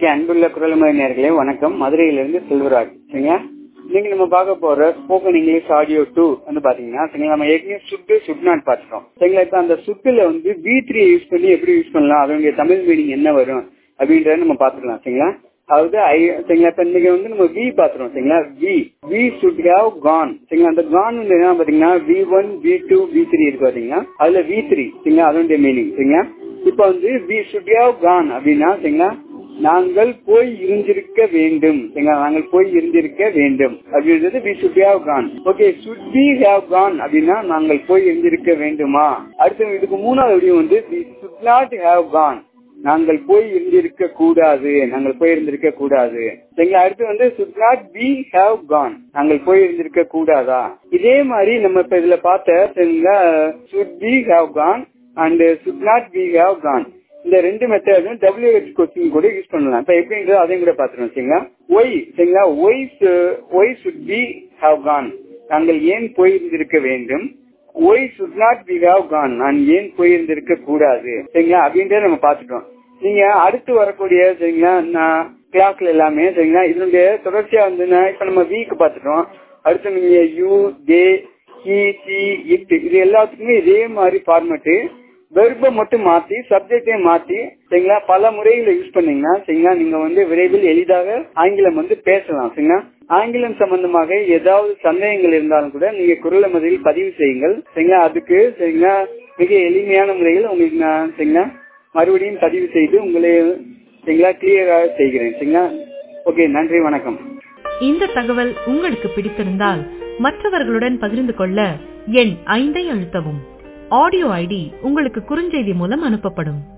okay அன்புள்ள குரல்மொழி நேர்களே வணக்கம் மதுரையிலிருந்து செல்வராஜ் சரிங்களா இன்னைக்கு நம்ம பார்க்க போற ஸ்போக்கன் இங்கிலீஷ் ஆடியோ டூ வந்து பாத்தீங்கன்னா சரிங்களா நம்ம ஏற்கனவே சுட்டு சுட் நாட் பார்த்துட்டோம் சரிங்களா இப்ப அந்த சுட்டுல வந்து வி த்ரீ யூஸ் பண்ணி எப்படி யூஸ் பண்ணலாம் அதனுடைய தமிழ் மீனிங் என்ன வரும் அப்படின்றத நம்ம பாத்துக்கலாம் சரிங்களா அதாவது ஐ சரிங்களா இப்ப இன்னைக்கு வந்து நம்ம வி பாத்துறோம் சரிங்களா we we should have gone சரிங்களா அந்த கான் வந்து என்ன பாத்தீங்கன்னா V one V two V three இருக்கு பாத்தீங்கன்னா அதுல வி த்ரீ சரிங்களா அதனுடைய மீனிங் சரிங்களா இப்ப வந்து வி சுட் ஹேவ் கான் அப்படின்னா சரிங்களா நாங்கள் போய் இருந்திருக்க வேண்டும் சரிங்களா நாங்கள் போய் இருந்திருக்க வேண்டும் அப்படின்றது we should have gone okay should we have gone அப்படின்னா நாங்கள் போய் இருந்திருக்க வேண்டுமா அடுத்து இதுக்கு மூணாவது வடிவம் வந்து we should not have gone நாங்கள் போய் இருந்திருக்க கூடாது நாங்கள் போய் இருந்திருக்க கூடாது சரிங்களா அடுத்து வந்து should not be have gone நாங்கள் போய் இருந்திருக்க கூடாதா இதே மாதிரி நம்ம இப்ப இதுல பார்த்த சரிங்களா should be have gone and should not be have gone இந்த ரெண்டு மெத்தடும் டபிள்யூஹெச் கொஸ்டின் கூட யூஸ் பண்ணலாம் இப்ப எப்படின்றது அதையும் கூட பாத்துருவோம் சரிங்களா ஒய் சரிங்களா why why should be have gone நாங்கள் ஏன் போயிருந்திருக்க வேண்டும் why should not be have gone நான் ஏன் போயிருந்திருக்க கூடாது சரிங்களா அப்படின்றத நம்ம பாத்துட்டோம் நீங்க அடுத்து வரக்கூடிய சரிங்களா நான் கிளாஸ்ல எல்லாமே சரிங்களா இதனுடைய தொடர்ச்சியா வந்து இப்ப நம்ம வீக் பாத்துட்டோம் அடுத்து நீங்க you they he she it இது எல்லாத்துக்குமே இதே மாதிரி ஃபார்மேட்டு வெர்ப மட்டும் மாத்தி சப்ஜெக்டே மாத்தி சரிங்களா பல முறைகளை யூஸ் பண்ணீங்கன்னா சரிங்களா நீங்க வந்து விரைவில் எளிதாக ஆங்கிலம் வந்து பேசலாம் சரிங்களா ஆங்கிலம் சம்பந்தமாக ஏதாவது சந்தேகங்கள் இருந்தாலும் கூட நீங்க குரல் மதியில் பதிவு செய்யுங்கள் சரிங்களா அதுக்கு சரிங்களா மிக எளிமையான முறையில் உங்களுக்கு நான் சரிங்களா மறுபடியும் பதிவு செய்து உங்களை சரிங்களா கிளியராக செய்கிறேன் சரிங்களா ஓகே நன்றி வணக்கம் இந்த தகவல் உங்களுக்கு பிடித்திருந்தால் மற்றவர்களுடன் பகிர்ந்து கொள்ள எண் ஐந்தை அழுத்தவும் ஆடியோ ஐடி உங்களுக்கு குறுஞ்செய்தி மூலம் அனுப்பப்படும்